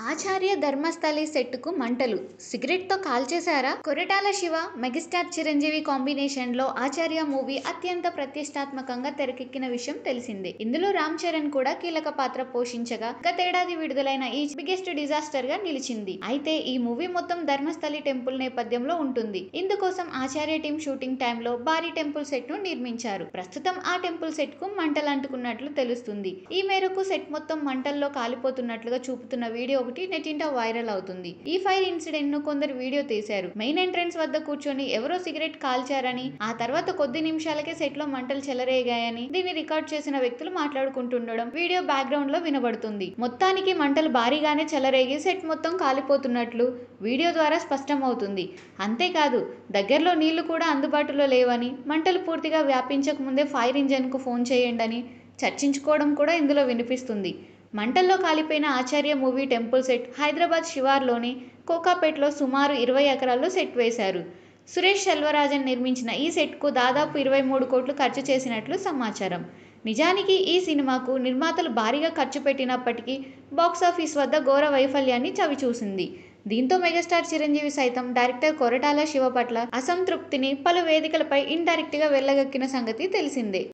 ఆచార్య ధర్మస్థలి సెట్కు మంటలు సిగరెట్తో కాల్చేశారా కొరటాల శివ మెగాస్టార్ చిరంజీవి కాంబినేషన్ లో ఆచార్య మూవీ అత్యంత ప్రతిష్టాత్మకంగా తెరకెక్కిన విషయం తెలిసిందే ఇందులో రామ్ చరణ్ కూడా కీలక పాత్ర పోషించగా గతేడాది విడుదలైన ఈ బిగ్గెస్ట్ డిజాస్టర్ గా నిలిచింది అయితే ఈ మూవీ మొత్తం ధర్మస్థలి టెంపుల్ నేపథ్యంలో ఉంటుంది ఇందుకోసం ఆచార్య టీం షూటింగ్ టైంలో భారీ టెంపుల్ సెట్ ను నిర్మించారు ప్రస్తుతం ఆ టెంపుల్ సెట్ కు మంటలు అంటుకున్నట్లు తెలుస్తుంది ఈ మేరకు సెట్ మొత్తం మంటల్లో కాలిపోతున్నట్లుగా చూపుతున్న వీడియో ఒకటి నెట్టింట వైరల్ అవుతుంది ఈ ఫైర్ ఇన్సిడెంట్ ను కొందరు వీడియో తీశారు మెయిన్ ఎంట్రన్స్ వద్ద కూర్చొని ఎవరో సిగరెట్ కాల్చారని ఆ తర్వాత కొద్ది నిమిషాలకే సెట్ లో మంటలు చెలరేగాయని దీన్ని రికార్డ్ చేసిన వ్యక్తులు మాట్లాడుకుంటుండడం వీడియో బ్యాక్గ్రౌండ్ లో వినబడుతుంది మొత్తానికి మంటలు భారీగానే చెలరేగి సెట్ మొత్తం కాలిపోతున్నట్లు వీడియో ద్వారా స్పష్టమవుతుంది అంతేకాదు దగ్గరలో నీళ్లు కూడా అందుబాటులో లేవని మంటలు పూర్తిగా వ్యాపించక ముందే ఫైర్ ఇంజన్ కు ఫోన్ చేయండి అని చర్చించుకోవడం కూడా ఇందులో వినిపిస్తుంది మంటల్లో కాలిపోయిన Acharya movie temple set Hyderabad శివార్లోని కోకాపేట్లో సుమారు ఇరవై ఎకరాల్లో సెట్ వేశారు సురేష్ సెల్వరాజన్ నిర్మించిన ఈ సెట్కు దాదాపు ఇరవై మూడు కోట్లు ఖర్చు చేసినట్లు సమాచారం నిజానికి ఈ సినిమాకు నిర్మాతలు భారీగా ఖర్చు పెట్టినప్పటికీ బాక్సాఫీస్ వద్ద ఘోర వైఫల్యాన్ని చవిచూసింది దీంతో మెగాస్టార్ చిరంజీవి సైతం డైరెక్టర్ కొరటాల శివ పట్ల అసంతృప్తిని పలు వేదికలపై ఇండైరెక్ట్ గా వెళ్లగక్కిన సంగతి తెలిసిందే